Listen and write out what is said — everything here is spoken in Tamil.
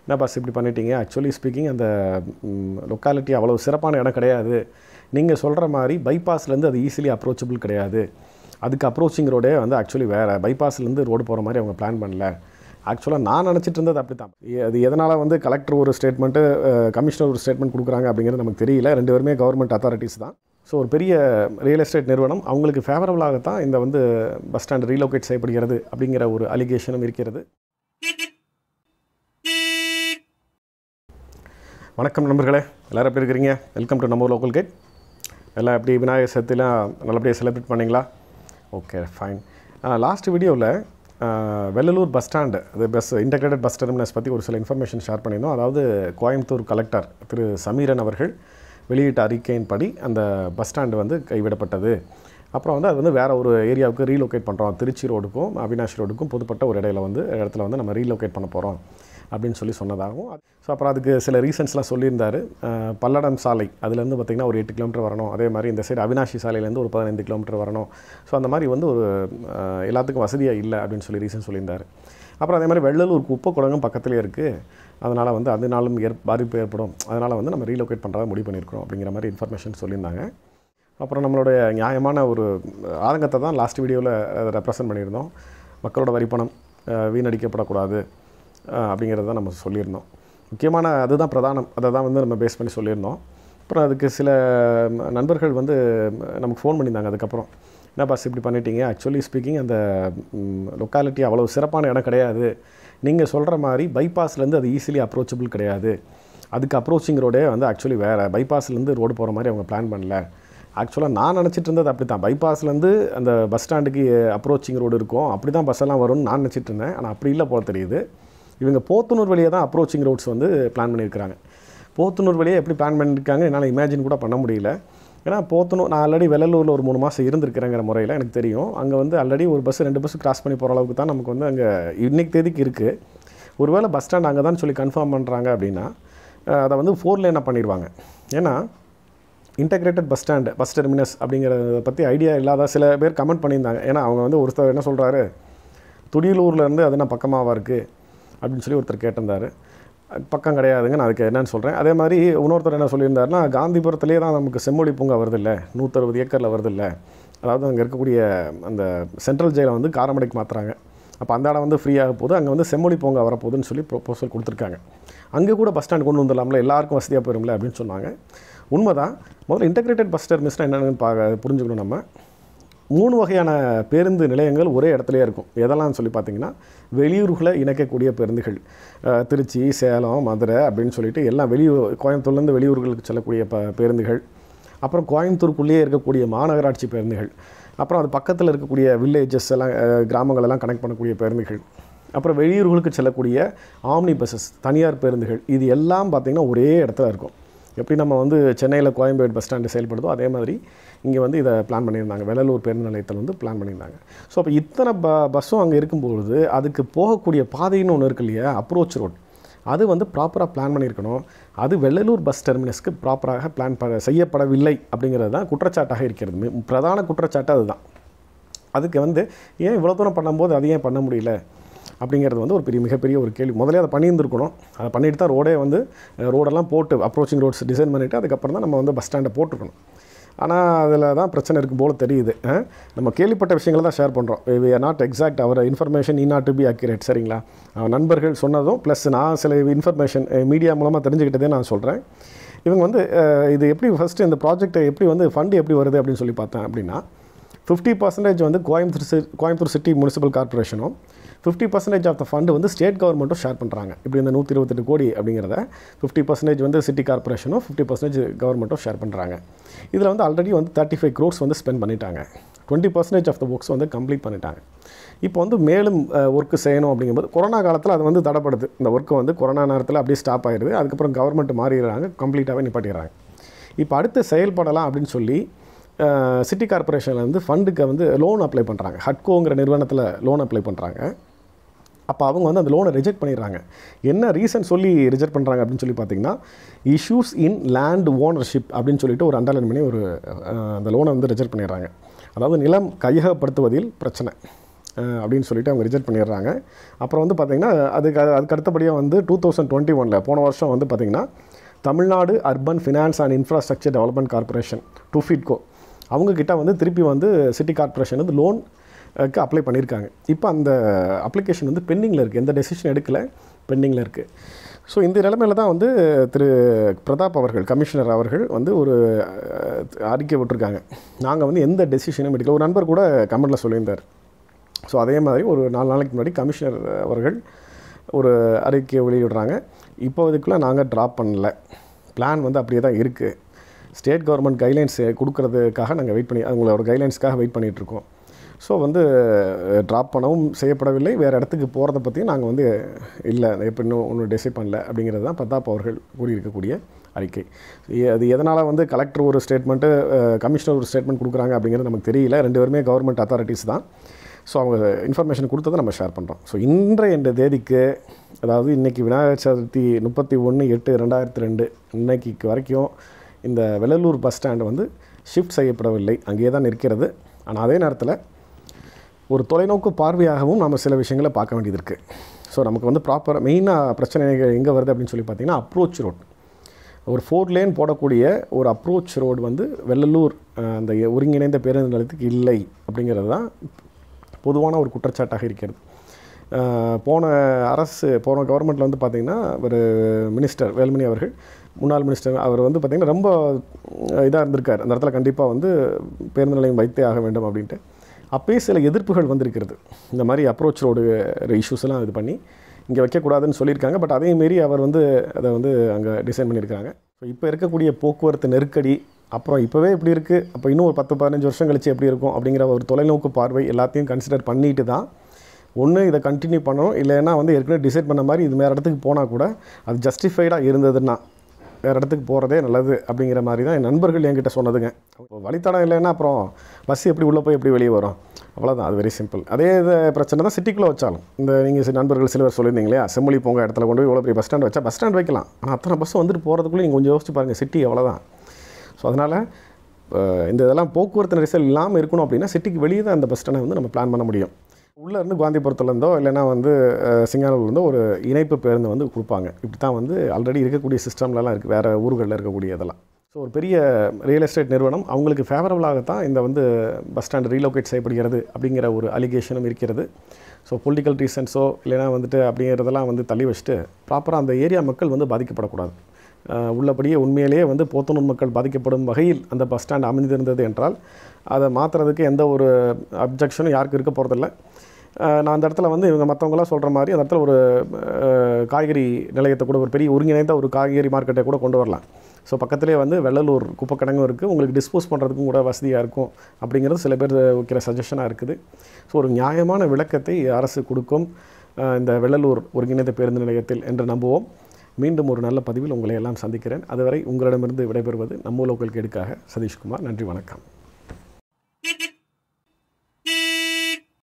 என்ன பாஸ் இப்படி பண்ணிட்டீங்க ஆக்சுவலி ஸ்பீக்கிங் அந்த லொக்காலிட்டி அவ்வளோ சிறப்பான இடம் கிடையாது நீங்கள் சொல்கிற மாதிரி bypassலேருந்து அது ஈஸிலி அப்ரோச்சபிள் கிடையாது அதுக்கு அப்ரோச்சிங் ரோடே வந்து ஆக்சுவலி வேறு பைபாஸ்லேருந்து ரோடு போகிற மாதிரி அவங்க பிளான் பண்ணல ஆக்சுவலாக நான் நினச்சிட்டு இருந்தது அப்படி தான் அது எதனால் வந்து கலெக்டர் ஒரு ஸ்டேட்மெண்ட்டு கமிஷனர் ஒரு ஸ்டேட்மெண்ட் கொடுக்குறாங்க அப்படிங்கிறது நமக்கு தெரியல ரெண்டு பேருமே கவர்மெண்ட் அத்தாரிட்டிஸ் தான் ஸோ ஒரு பெரிய ரியல் எஸ்டேட் நிறுவனம் அவங்களுக்கு ஃபேவரபுளாகத்தான் இந்த வந்து பஸ் ஸ்டாண்ட் ரீலோகேட் செய்யப்படுகிறது அப்படிங்கிற ஒரு அலிகேஷனும் இருக்கிறது வணக்கம் நண்பர்களே எல்லோரும் எப்படி இருக்கிறீங்க வெல்கம் டு நம்ம லோக்கல் கேட் எல்லாம் எப்படி விநாயகர் சதுர்த்திலாம் நல்லபடியாக செலிப்ரேட் பண்ணீங்களா ஓகே ஃபைன் லாஸ்ட் வீடியோவில் வெள்ளலூர் பஸ் ஸ்டாண்டு அது பஸ் இன்டகிரேட்டட் பஸ் டெர்மினஸ் பற்றி ஒரு சில இன்ஃபர்மேஷன் ஷேர் பண்ணியிருந்தோம் அதாவது கோயம்புத்தூர் கலெக்டர் திரு சமீரன் அவர்கள் வெளியிட்ட அறிக்கையின்படி அந்த பஸ் ஸ்டாண்டு வந்து கைவிடப்பட்டது அப்புறம் வந்து அது வந்து வேறு ஒரு ஏரியாவுக்கு ரீலோகேட் பண்ணுறோம் திருச்சி ரோடுக்கும் அவினாஷ் ரோடுக்கும் பொதுப்பட்ட ஒரு இடையில வந்து இடத்துல வந்து நம்ம ரீலோகேட் பண்ண போகிறோம் அப்படின்னு சொல்லி சொன்னதாகவும் ஸோ அப்புறம் அதுக்கு சில ரீசன்ஸ்லாம் சொல்லியிருந்தார் அஹ், பல்லடம் சாலை அதுலேருந்து பார்த்திங்கன்னா ஒரு எட்டு கிலோமீட்டர் வரணும் அதே மாதிரி இந்த சைடு அவினாஷி சாலையிலேருந்து ஒரு பதினைந்து கிலோமீட்டர் வரணும் ஸோ அந்த மாதிரி வந்து ஒரு அஹ், எல்லாத்துக்கும் வசதியாக இல்லை அப்படின்னு சொல்லி ரீசன் சொல்லியிருந்தார் அப்புறம் அதே மாதிரி வெள்ளலூர் குப்பை குளங்கும் பக்கத்துலேயே இருக்குது அதனால் வந்து அதனாலும் ஏற் பாதிப்பு ஏற்படும் அதனால் வந்து நம்ம ரீலோகேட் பண்ணுறதா முடிவு பண்ணியிருக்கிறோம் அப்படிங்கிற மாதிரி இன்ஃபர்மேஷன் சொல்லியிருந்தாங்க அப்புறம் நம்மளுடைய நியாயமான ஒரு ஆதங்கத்தை தான் லாஸ்ட் வீடியோவில் ரெப்ரசன்ட் பண்ணியிருந்தோம் மக்களோட வரிப்பணம் அஹ், வீணடிக்கப்படக்கூடாது அஹ், அப்படிங்கிறத தான் நம்ம சொல்லியிருந்தோம் முக்கியமான அதுதான் பிரதானம் அதை தான் வந்து நம்ம பேஸ் பண்ணி சொல்லியிருந்தோம் அப்புறம் அதுக்கு சில ம், நண்பர்கள் வந்து ம், நமக்கு ஃபோன் பண்ணியிருந்தாங்க அதுக்கப்புறம் என்ன பாஸ் இப்படி பண்ணிட்டீங்க ஆக்சுவலி ஸ்பீக்கிங் அந்த லொக்காலிட்டி அவ்வளோ சிறப்பான இடம் கிடையாது நீங்கள் சொல்கிற மாதிரி பைபாஸ்லேருந்து அது ஈஸிலி அப்ரோச்சபிள் கிடையாது அதுக்கு அப்ரோச்சிங் ரோடே வந்து ஆக்சுவலி வேறு பைபாஸ்லேருந்து ரோடு போகிற மாதிரி அவங்க பிளான் பண்ணல ஆக்சுவலாக நான் நினச்சிட்டு இருந்தது அப்படி தான் பைபாஸ்லேருந்து அந்த பஸ் ஸ்டாண்டுக்கு அப்ரோச்சிங் ரோடு இருக்கும் அப்படி தான் பஸ் எல்லாம் வரும்னு நான் நினச்சிட்டு இருந்தேன் ஆனால் அப்படி இல்லை போல தெரியுது இவங்க போத்தனூர் வழியாக தான் அப்ரோச்சிங் ரோட்ஸ் வந்து பிளான் பண்ணியிருக்கிறாங்க போத்தனூர் வழியாக எப்படி பிளான் பண்ணியிருக்காங்க என்னால் இமேஜின் கூட பண்ண முடியல ஏன்னா போத்தனூர் நான் ஆல்ரெடி வெள்ளலூரில் ஒரு மூணு மாதம் இருந்திருக்கிறேங்கிற முறையில் எனக்கு தெரியும் அங்கே வந்து ஆல்ரெடி ஒரு பஸ் ரெண்டு பஸ் கிராஸ் பண்ணி போகிற அளவுக்கு தான் நமக்கு வந்து அங்கே இன்னைக்கு தேதிக்கு இருக்குது ஒருவேளை பஸ் ஸ்டாண்ட் அங்கே தான் சொல்லி கன்ஃபார்ம் பண்ணுறாங்க அப்படின்னா அஹ், அதை வந்து ஃபோர் லேனாக பண்ணிடுவாங்க ஏன்னா integrated bus stand bus terminus அப்படிங்கிறத பற்றி ஐடியா இல்லாத சில பேர் கமெண்ட் பண்ணியிருந்தாங்க ஏன்னா அவங்க வந்து ஒருத்தர் என்ன சொல்கிறாரு துடியலூர்லேருந்து அது என்ன பக்கமாவா இருக்குது அப்படின்னு சொல்லி ஒருத்தர் கேட்டிருந்தார் பக்கம் கிடையாதுங்க நான் அதுக்கு என்னன்னு சொல்கிறேன் அதே மாதிரி இன்னொருத்தர் என்ன சொல்லியிருந்தாருன்னா காந்திபுரத்துலேயே தான் நமக்கு செம்மொழி பூங்கா வருதில்ல நூற்றறுபது ஏக்கரில் வருதில்ல அதாவது அங்கே இருக்கக்கூடிய அந்த சென்ட்ரல் ஜெயிலை வந்து காரமடைக்கு மாற்றுறாங்க அப்போ அந்த இடம் வந்து ஃப்ரீயாக போகுது அங்கே வந்து செம்மொழி பூங்கா வரப்போகுதுன்னு சொல்லி ப்ரொபோசல் கொடுத்துருக்காங்க அங்கே கூட பஸ் ஸ்டாண்ட் கொண்டு வந்துடலாம்ல எல்லாருக்கும் வசதியாக போயிரும்ல அப்படின்னு சொன்னாங்க உண்மைதான் முதல்ல இன்டகிரேட்டட் பஸ் டெர்மிஸ்னால் என்னென்னு பா புரிஞ்சுக்கணும் நம்ம மூணு வகையான பேருந்து நிலையங்கள் ஒரே இடத்துலயே இருக்கும் எதெல்லாம் சொல்லி பார்த்தீங்கன்னா வெளியூர்களை இணைக்கக்கூடிய பேருந்துகள் அஹ், திருச்சி சேலம் மதுரை அப்படின்னு சொல்லிட்டு எல்லாம் வெளியூர் கோயம்புத்தூர்லேருந்து வெளியூர்களுக்கு செல்லக்கூடிய ப பேருந்துகள் அப்புறம் கோயம்புத்தூருக்குள்ளேயே இருக்கக்கூடிய மாநகராட்சி பேருந்துகள் அப்புறம் அது பக்கத்தில் இருக்கக்கூடிய வில்லேஜஸ் எல்லாம் அஹ், கிராமங்கள் எல்லாம் கனெக்ட் பண்ணக்கூடிய பேருந்துகள் அப்புறம் வெளியூர்களுக்கு செல்லக்கூடிய ஆம்னி பஸ்ஸஸ் தனியார் பேருந்துகள் இது எல்லாம் பார்த்திங்கன்னா ஒரே இடத்துல இருக்கும் எப்படி நம்ம வந்து சென்னையில் கோயம்பேடு பஸ் ஸ்டாண்டு செயல்படுதோ அதே மாதிரி இங்கே வந்து இதை பிளான் பண்ணியிருந்தாங்க வெள்ளலூர் பேருந்து நிலையத்தில் வந்து பிளான் பண்ணியிருந்தாங்க ஸோ அப்போ இத்தனை ப பஸ்ஸும் அங்கே இருக்கும்பொழுது அதுக்கு போகக்கூடிய பாதைன்னு ஒன்று இருக்கு இல்லையா அப்ரோச் ரோட் அது வந்து ப்ராப்பராக பிளான் பண்ணியிருக்கணும் அது வெள்ளலூர் பஸ் டெர்மினஸ்க்கு ப்ராப்பராக பிளான் ப செய்யப்படவில்லை அப்படிங்கிறது தான் குற்றச்சாட்டாக இருக்கிறது மி- பிரதான குற்றச்சாட்டு அதுதான் அதுக்கு வந்து ஏன் இவ்வளோ தூரம் பண்ணும்போது அது ஏன் பண்ண முடியல அப்படிங்கிறது வந்து ஒரு பெரிய மிகப்பெரிய ஒரு கேள்வி முதல்ல அதை பண்ணியிருந்துருக்கணும் அதை பண்ணிட்டு தான் ரோடே வந்து அஹ், ரோடெல்லாம் போட்டு அப்ரோச்சிங் ரோட்ஸ் டிசைன் பண்ணிவிட்டு அதுக்கப்புறம் தான் நம்ம வந்து பஸ் ஸ்டாண்டை போட்டிருக்கணும் ஆனால் அதில் தான் பிரச்சனை இருக்கும் போல தெரியுது அஹ். நம்ம கேள்விப்பட்ட விஷயங்களை தான் ஷேர் பண்ணுறோம் we are not exact our information இ நாட் டு பி அக்யூரேட் சரிங்களா அவன் நண்பர்கள் சொன்னதும் ப்ளஸ் நான் சில இன்ஃபர்மேஷன் மீடியா மூலமாக தெரிஞ்சுக்கிட்டதே நான் சொல்கிறேன் இவங்க வந்து அஹ், இது எப்படி ஃபஸ்ட்டு இந்த ப்ராஜெக்ட்டை எப்படி வந்து ஃபண்டு எப்படி வருது அப்படின்னு சொல்லி பார்த்தேன் அப்படின்னா ஃபிஃப்டி பர்சன்டேஜ் வந்து கோயம்புத்தூர் சி கோயம்புத்தூர் சிட்டி முனிசிபல் கார்ப்பரேஷனும் fifty percentage of the fund வந்து ஸ்டேட் கவர்மெண்ட்டும் ஷேர் பண்ணுறாங்க இப்படி இந்த நூற்றி இருபத்தெட்டு கோடி அப்படிங்கிறத ஃபிஃப்டி பர்சன்டேஜ் வந்து சிட்டி கார்ப்பரேஷனும் ஃபிஃப்டி பர்சன்டேஜ் கவர்மெண்ட்டும் ஷேர் பண்ணுறாங்க இதில் வந்து ஆல்ரெடி வந்து தேர்ட்டி ஃபைவ் க்ரோர்ஸ் வந்து ஸ்பெண்ட் பண்ணிட்டாங்க twenty percentage of the works வந்து கம்ப்ளீட் பண்ணிட்டாங்க இப்போ வந்து மேலும் ஒர்க்கு செய்யணும் அப்படிங்கும்போது கொரோனா காலத்தில் அது வந்து தடைப்படுது இந்த ஒர்க்கு வந்து கொரோனா நேரத்தில் அப்படியே ஸ்டாப் ஆயிடுது அதுக்கப்புறம் கவர்மெண்ட் மாறிடுறாங்க கம்ப்ளீட்டாகவே நிப்பாட்டிடுறாங்க இப்போ அடுத்து செயல்படலாம் அப்படின்னு சொல்லி சிட்டி கார்ப்பரேஷனில் வந்து ஃபண்டுக்கு வந்து லோன் அப்ளை பண்ணுறாங்க ஹட்கோங்கிற நிறுவனத்தில் லோன் அப்ளை பண்ணுறாங்க அப்போ அவங்க வந்து அந்த லோனை ரிஜெக்ட் பண்ணிடுறாங்க என்ன ரீசன் சொல்லி ரிஜெக்ட் பண்ணுறாங்க அப்படின்னு சொல்லி பார்த்தீங்கன்னா இஷ்யூஸ் இன் லேண்ட் ஓனர்ஷிப் அப்படின்னு சொல்லிட்டு ஒரு அண்டர்லைன் பண்ணி ஒரு அஹ், அந்த லோனை வந்து ரிஜெக்ட் பண்ணிடுறாங்க அதாவது நிலம் கையகப்படுத்துவதில் பிரச்சனை அஹ், அப்படின்னு சொல்லிட்டு அவங்க ரிஜெக்ட் பண்ணிடுறாங்க அப்புறம் வந்து பார்த்திங்கன்னா அதுக்கு அதுக்கு அடுத்தபடியாக வந்து டூ தௌசண்ட் டுவெண்ட்டி ஒனில் போன வருஷம் வந்து பார்த்திங்கன்னா Tamil Nadu urban finance and infrastructure development corporation TUFIDCO அவங்கக்கிட்ட வந்து திருப்பி வந்து சிட்டி கார்ப்பரேஷன் வந்து லோன் க்கு அப்ளை பண்ணியிருக்காங்க இப்போ அந்த அப்ளிகேஷன் வந்து பெண்டிங்கில் இருக்குது எந்த டெசிஷன் எடுக்கலை பெண்டிங்கில் இருக்குது ஸோ இந்த நிலைமையில தான் வந்து திரு பிரதாப் அவர்கள் கமிஷனர் அவர்கள் வந்து ஒரு அஹ், அறிக்கை விட்டுருக்காங்க நாங்கள் வந்து எந்த டெசிஷனும் எடுக்கல ஒரு நண்பர் கூட கமெண்ட்டில் சொல்லியிருந்தார் ஸோ அதே மாதிரி ஒரு நாலு நாளைக்கு முன்னாடி கமிஷனர் அவர்கள் ஒரு அறிக்கையை வெளியிடுறாங்க இப்போதைக்குள்ளே நாங்கள் ட்ராப் பண்ணல பிளான் வந்து அப்படியே தான் இருக்குது ஸ்டேட் கவர்மெண்ட் கைட்லைன்ஸ் கொடுக்கறதுக்காக நாங்கள் வெயிட் பண்ணி அவங்களோட கைட்லைன்ஸ்க்காக வெயிட் பண்ணிகிட்ருக்கோம் ஸோ வந்து ட்ராப் பண்ணவும் செய்யப்படவில்லை வேறு இடத்துக்கு போகிறத பற்றியும் நாங்கள் வந்து இல்லை இப்போ இன்னும் ஒன்றும் டிசைட் பண்ணல அப்படிங்கிறது தான் பிரதாப் அவர்கள் கூறியிருக்கக்கூடிய அறிக்கை இ- அது எதனால் வந்து கலெக்டர் ஒரு ஸ்டேட்மெண்ட்டு கமிஷனர் ஒரு ஸ்டேட்மெண்ட் கொடுக்குறாங்க அப்படிங்கிறது நமக்கு தெரியல ரெண்டு பேருமே கவர்மெண்ட் அத்தாரிட்டிஸ் தான் ஸோ அவங்க இன்ஃபர்மேஷன் கொடுத்ததை நம்ம ஷேர் பண்ணுறோம் ஸோ இன்றைய இந்த தேதிக்கு அதாவது இன்றைக்கி விநாயகர் சதுர்த்தி முப்பத்தி ஒன்று எட்டு ரெண்டாயிரத்தி ரெண்டு இன்னைக்கு வரைக்கும் இந்த வெள்ளலூர் பஸ் ஸ்டாண்டு வந்து ஷிஃப்ட் செய்யப்படவில்லை அங்கேயே தான் நிற்கிறது ஆனால் அதே நேரத்தில் ஒரு தொலைநோக்கு பார்வையாகவும் நம்ம சில விஷயங்களை பார்க்க வேண்டியது இருக்குது ஸோ நமக்கு வந்து ப்ராப்பராக மெயினாக பிரச்சனை எங்கே வருது அப்படின்னு சொல்லி பார்த்தீங்கன்னா அப்ரோச் ரோட் ஒரு ஃபோர் லேன் போடக்கூடிய ஒரு அப்ரோச் ரோடு வந்து வெள்ளலூர் அஹ், அந்த ஒருங்கிணைந்த பேருந்து நிலையத்துக்கு இல்லை அப்படிங்கிறது தான் பொதுவான ஒரு குற்றச்சாட்டாக இருக்கிறது அஹ், போன அரசு போன கவர்மெண்ட்டில் வந்து பார்த்திங்கன்னா ஒரு மினிஸ்டர் வேலுமணி அவர்கள் முன்னாள் மினிஸ்டர் அவர் வந்து பார்த்திங்கன்னா ரொம்ப இதாக இருந்திருக்கார் அந்த இடத்துல கண்டிப்பாக வந்து பேருந்து நிலையம் வைத்தே ஆக வேண்டும் அப்படின்ட்டு அப்பயே சில எதிர்ப்புகள் வந்திருக்கிறது இந்த மாதிரி அப்ரோச் ரோடு இஷ்யூஸ் எல்லாம் இது பண்ணி இங்கே வைக்கக்கூடாதுன்னு சொல்லியிருக்காங்க பட் அதே மீறி அவர் வந்து அதை வந்து அங்கே டிசைன் பண்ணியிருக்காங்க ஸோ இப்போ இருக்கக்கூடிய போக்குவரத்து நெருக்கடி அப்புறம் இப்போவே இப்படி இருக்குது அப்போ இன்னும் ஒரு பத்து பதினஞ்சு வருஷம் கழிச்சு எப்படி இருக்கும் அப்படிங்கிற ஒரு தொலைநோக்கு பார்வை எல்லாத்தையும் கன்சிடர் பண்ணிட்டு தான் ஒன்று இதை கண்டினியூ பண்ணணும் இல்லைன்னா வந்து ஏற்கனவே டிசைட் பண்ண மாதிரி இது வேறு இடத்துக்கு போனால் கூட அது ஜஸ்டிஃபைடாக இருந்ததுன்னா வேறு இடத்துக்கு போகிறதே நல்லது அப்படிங்கிற மாதிரி தான் என் நண்பர்கள் என்கிட்ட சொன்னதுங்க இப்போ வழித்தடம் இல்லைன்னா அப்புறம் பஸ் எப்படி உள்ளே போய் எப்படி வெளியே வரும் அவ்வளோதான் அது வெரி சிம்பிள் அதே இது பிரச்சனை தான் சிட்டிக்குள்ளே வச்சாலும் இந்த நீங்கள் நண்பர்கள் சில பேர் சொல்லியிருந்தீங்க இல்லையா செம்மொழி போங்க இடத்துல கொண்டு போய் இவ்வளோ பெரிய பஸ் ஸ்டாண்ட் வச்சா பஸ் ஸ்டாண்ட் வைக்கலாம் ஆனால் அத்தனை பஸ் வந்துட்டு போகிறதுக்குள்ளே நீங்கள் கொஞ்சம் யோசிச்சு பாருங்கள் சிட்டி அவ்வளோதான் ஸோ அதனால் இந்த இதெல்லாம் போக்குவரத்து நெரிசல் இல்லாமல் இருக்கணும் அப்படின்னா சிட்டிக்கு வெளியே தான் அந்த பஸ் ஸ்டாண்டை வந்து நம்ம பிளான் பண்ண முடியும் உள்ளே இருந்து காந்திபுரத்துலேருந்தோ இல்லைன்னா வந்து அஹ், சிங்கானூர்லேருந்தோ ஒரு இணைப்பு பேருந்து வந்து கொடுப்பாங்க இப்படி தான் வந்து ஆல்ரெடி இருக்கக்கூடிய சிஸ்டம்லலாம் இருக்குது வேறு ஊர்களில் இருக்கக்கூடிய இதெல்லாம் ஸோ ஒரு பெரிய ரியல் எஸ்டேட் நிறுவனம் அவங்களுக்கு ஃபேவரபுளாகத்தான் இந்த வந்து பஸ் ஸ்டாண்ட் ரீலோகேட் செய்யப்படுகிறது அப்படிங்கிற ஒரு அலிகேஷனும் இருக்கிறது ஸோ பொலிட்டிக்கல் ரீசன்ஸோ இல்லைனா வந்துட்டு அப்படிங்கிறதெல்லாம் வந்து தள்ளி வச்சுட்டு ப்ராப்பராக அந்த ஏரியா மக்கள் வந்து பாதிக்கப்படக்கூடாது அஹ் உள்ளபடியே உண்மையிலேயே வந்து போத்தனூர் மக்கள் பாதிக்கப்படும் வகையில் அந்த பஸ் ஸ்டாண்ட் அமைந்திருந்தது என்றால் அதை மாற்றுறதுக்கு எந்த ஒரு அப்ஜெக்ஷனும் யாருக்கும் இருக்க போகிறதில்ல அஹ் நான் அந்த இடத்துல வந்து இவங்க மற்றவங்களாம் சொல்கிற மாதிரி அந்த இடத்துல ஒரு அஹ், காய்கறி நிலையத்தை கூட ஒரு பெரிய ஒருங்கிணைந்த ஒரு காய்கறி மார்க்கெட்டை கூட கொண்டு வரலாம் ஸோ பக்கத்துலேயே வந்து வெள்ளலூர் குப்பைக்கிடங்கும் இருக்குது உங்களுக்கு டிஸ்போஸ் பண்ணுறதுக்கும் கூட வசதியாக இருக்கும் அப்படிங்கிறது சில பேர் வைக்கிற சஜஷனாக இருக்குது ஸோ ஒரு நியாயமான விளக்கத்தை அரசு கொடுக்கும் அஹ், இந்த வெள்ளலூர் ஒருங்கிணைந்த பேருந்து நிலையத்தில் என்று நம்புவோம் மீண்டும் ஒரு நல்ல பதிவில் உங்களை எல்லாம் சந்திக்கிறேன் அதுவரை உங்களிடமிருந்து விடைபெறுவது நம்ம லோக்கல் கேடுக்காக சதீஷ்குமார் நன்றி வணக்கம்